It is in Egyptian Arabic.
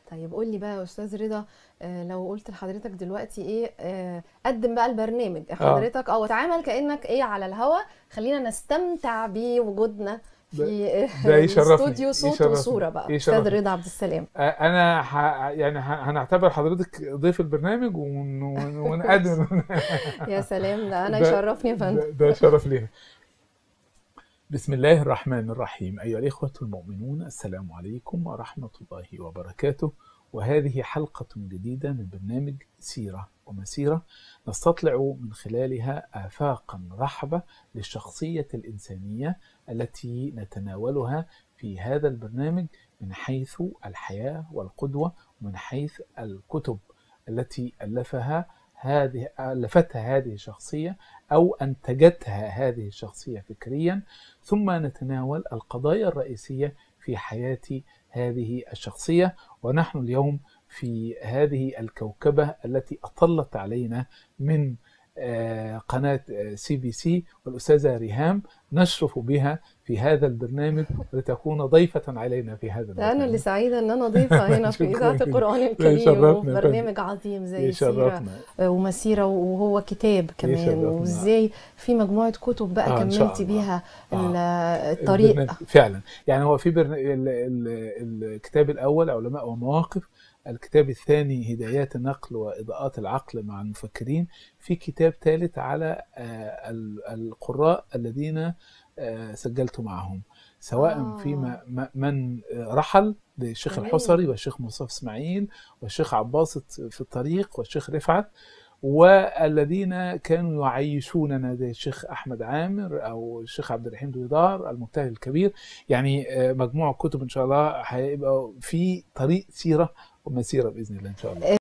طيب قول لي بقى يا استاذ رضا آه، لو قلت لحضرتك دلوقتي ايه آه، قدم بقى البرنامج حضرتك او اتعامل كانك ايه على الهوا خلينا نستمتع بوجودنا في ده يشرفني استوديو صوت يشرفني وصوره بقى يشرفني. استاذ رضا عبد السلام آه، انا ح... يعني ح... هنعتبر حضرتك ضيف البرنامج ون... ون... ونقدم يا سلام ده انا ده- يشرفني يا فندم ده, ده شرف لينا بسم الله الرحمن الرحيم أيها الإخوة المؤمنون السلام عليكم ورحمة الله وبركاته وهذه حلقة جديدة من برنامج سيرة ومسيرة نستطلع من خلالها آفاقا رحبة للشخصية الإنسانية التي نتناولها في هذا البرنامج من حيث الحياة والقدوة ومن حيث الكتب التي ألفها هذه ألفتها هذه الشخصية أو أنتجتها هذه الشخصية فكريا ثم نتناول القضايا الرئيسية في حياة هذه الشخصية ونحن اليوم في هذه الكوكبة التي أطلت علينا من آه، قناة سي بي سي والأستاذة ريهام نشرف بها في هذا البرنامج لتكون ضيفة علينا في هذا ده البرنامج انا اللي سعيده ان انا ضيفه هنا في شكراً اذاعه جداً. القران الكريم يشرفنا وفي يا برنامج عظيم زي سيره يشرفنا ومسيره وهو كتاب كمان يشرفنا. وازاي في مجموعه كتب بقى آه، إن شاء كملتي الله. بيها آه. ال- الطريق البرنامج فعلا يعني هو في برن... ال... ال... الكتاب الاول علماء ومواقف الكتاب الثاني هدايات النقل واضاءات العقل مع المفكرين في كتاب ثالث على آه، ال- القراء الذين آه، سجلت معهم سواء آه. فيما م- من رحل للشيخ جميل. الحصري والشيخ مصطفى اسماعيل والشيخ عباسط في الطريق والشيخ رفعت والذين كانوا يعيشوننا زي الشيخ احمد عامر او الشيخ عبد الرحيم دويدار المجتهد الكبير يعني آه، مجموعه كتب ان شاء الله هيبقى في طريق سيره ومسيره باذن الله ان شاء الله